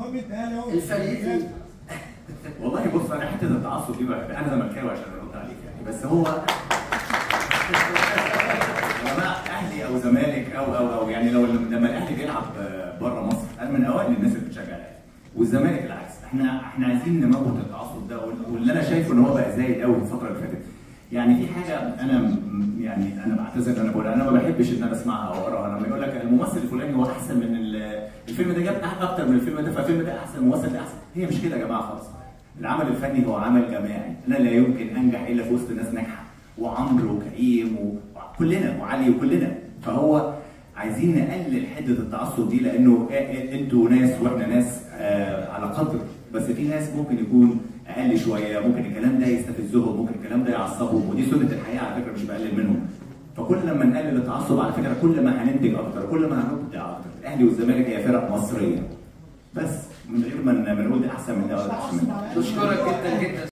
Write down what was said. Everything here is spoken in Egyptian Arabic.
الفريق والله بص انا حته التعصب دي بقى انا زملكاوي عشان ارد عليك يعني بس هو يا جماعه اهلي او زمالك او او او يعني لو لما الاهلي بيلعب بره مصر انا من اوائل الناس اللي بتشجع الاهلي والزمالك العكس احنا احنا عايزين نموت التعصب ده واللي انا شايفه ان هو بقى زايد قوي الفتره اللي فاتت يعني في حاجه انا م- يعني انا بعتذر ان انا بقولها انا ما بحبش ان انا اسمعها او اقراها لما يقول لك الممثل الفلاني هو احسن من ال- الفيلم ده جاب اكتر من الفيلم ده فالفيلم ده احسن الممثل ده احسن هي مش كده يا جماعه خالص العمل الفني هو عمل جماعي انا لا يمكن انجح الا في وسط ناس ناجحه وعمرو وكريم وكلنا وعلي وكلنا فهو عايزين نقلل حده التعصب دي لانه إ- إ- انتوا ناس واحنا ناس آه على قدر بس في ناس ممكن يكون اقل شويه ممكن الكلام ده يستفزهم ممكن الكلام ده يعصبهم ودي سنه الحياه على فكره مش بقلل منهم فكل لما نقلل التعصب على فكره كل ما هننتج اكتر كل ما هنبدع اكتر الاهلي والزمالك هي فرق مصريه بس من غير ما ن- ما نقول ده احسن من ده ولا ده احسن من ده نشكرك جدا جدا